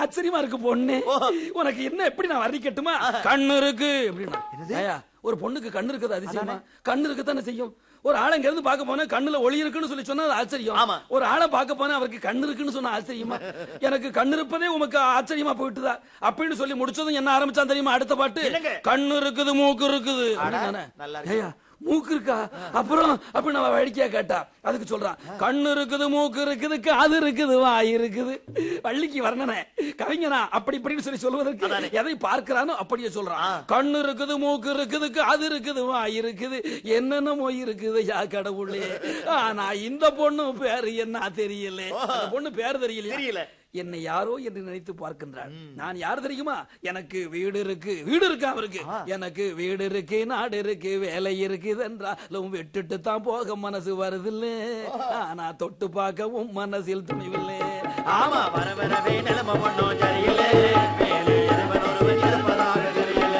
ஆச்சரியமா இருக்கு பொண்ணு உனக்கு என்ன எப்படி நான் வர்ணிக்கட்டுமா கண்ணு இருக்கு அப்படின்னா ஏய்யா, ஒரு பொண்ணுக்கு கண்ணு இருக்குது அதிசயமா கண்ணு இருக்கு தானே செய்யும் ஒரு ஆளை இங்க இருந்து பார்க்க போனா கண்ணுல ஒளி இருக்குன்னு சொல்லி சொன்னா அது ஆச்சரியம் ஆமா. ஒரு ஆளை பார்க்க போனா அவருக்கு கண்ணு இருக்குன்னு சொன்னா ஆச்சரியமா எனக்கு கண்ணு இருப்பதே உமக்கு ஆச்சரியமா போயிட்டுதா அப்படின்னு சொல்லி முடிச்சதும் என்ன ஆரம்பிச்சான் தெரியுமா அடுத்த பாட்டு என்னங்க? கண்ணு இருக்குது மூக்கு இருக்குது அட, அப்படின்னானே. நல்லா இருக்கு. ஏய்யா, மூக்கு இருக்கா அப்புறம் அப்படி நம்ம வேடிக்கையா கேட்டா அதுக்கு சொல்றான் கண்ணு இருக்குது மூக்கு இருக்குது காது இருக்குது வாய் இருக்குது வள்ளிக்கு வர்ணனை கவிஞனா அப்படி இப்படின்னு சொல்லி சொல்வதற்கு எதை பார்க்கிறானோ அப்படியே சொல்றான் கண்ணு இருக்குது மூக்கு இருக்குது காது இருக்குது வாய் இருக்குது என்னென்னமோ இருக்குது யா கடவுளே ஆனா இந்த பொண்ணு பேரு என்ன தெரியல அந்த பொண்ணு பேர் தெரியல தெரியல. என்னை யாரோ என்று நினைத்து பார்க்கின்றாள் நான் யார் தெரியுமா எனக்கு வீடு இருக்கு வீடு இருக்கு அவருக்கு எனக்கு வீடு இருக்கு நாடு இருக்கு வேலை இருக்குது என்றாலும் விட்டுட்டு தான் போக மனசு வருதில்ல ஆனா தொட்டு பார்க்கவும் மனசில் துணிவில்லை ஆமா வர வரவே நிலைமை ஒண்ணும் சரியில்லை மேலே இறைவன் ஒருவன் இருப்பதாக தெரியல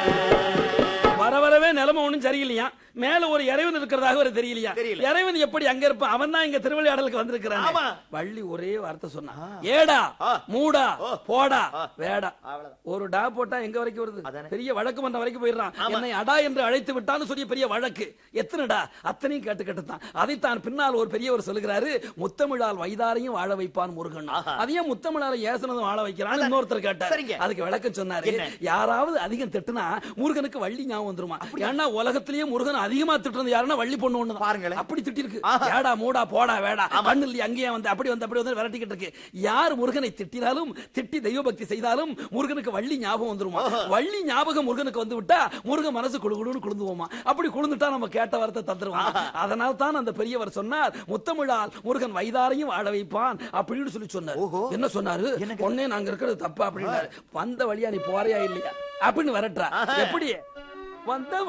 வர வரவே நிலைமை ஒண்ணும் சரியில்லையா மேல ஒரு இறைவன் இருக்கிறதாக ஒரு தெரியலையா தெரியல. இறைவன் எப்படி அங்க இருப்பான் அவன் தான் இங்க திருவிளையாடலுக்கு வந்திருக்கிறான் ஆமா. வள்ளி ஒரே வார்த்தை சொன்னான் ஏடா மூடா போடா வேடா அவ்வளவுதான். ஒரு டா போட்டா எங்க வரைக்கும் வருது அதானே. பெரிய வழக்கு மன்றம் வரைக்கும் போயிடுறான் என்னை அடா என்று அழைத்து விட்டான்னு சொல்லி பெரிய வழக்கு எத்தனை டா அத்தனையும் கேட்டு கேட்டுத்தான் அதைத்தான் பின்னால் ஒரு பெரியவர் சொல்லுகிறாரு முத்தமிழால் வைதாரையும் வாழ வைப்பான் முருகன் அதையும் முத்தமிழால ஏசனதும் வாழ வைக்கிறான் இன்னொருத்தர் கேட்டார் சரிங்க. அதுக்கு விளக்கம் சொன்னாரு என்ன? யாராவது அதிகம் திட்டுனா முருகனுக்கு வள்ளி ஞாபகம் வந்துருமா ஏன்னா உலகத்திலேயே முருகன் அதிகமா திட்டுறது யாருன்னா வள்ளி பொண்ணு ஒண்ணுதான் பாருங்களேன். அப்படி திட்டி இருக்கு ஏடா மூடா போடா வேடா கண்ணு இல்லையா அங்கேயே வந்து அப்படி வந்து அப்படி வந்து விரட்டிக்கிட்டு இருக்கு யார் முருகனை திட்டினாலும் திட்டி தெய்வ பக்தி செய்தாலும் முருகனுக்கு வள்ளி ஞாபகம் வந்துருமா வள்ளி ஞாபகம் முருகனுக்கு வந்து விட்டா முருகன் மனசு குழு குழுன்னு குழுந்துவோமா அப்படி குழுந்துட்டா நம்ம கேட்ட வார்த்தை தந்துருவான் அதனால் தான் அந்த பெரியவர் சொன்னார் முத்தமிழால் முருகன் வைதாரையும் வாழ வைப்பான் அப்படின்னு சொல்லி சொன்னார் என்ன சொன்னாரு பொண்ணே நாங்க இருக்கிறது தப்பா அப்படின்னாரு வந்த வழியா நீ போறியா இல்லையா அப்படின்னு வரட்டா எப்படி வந்த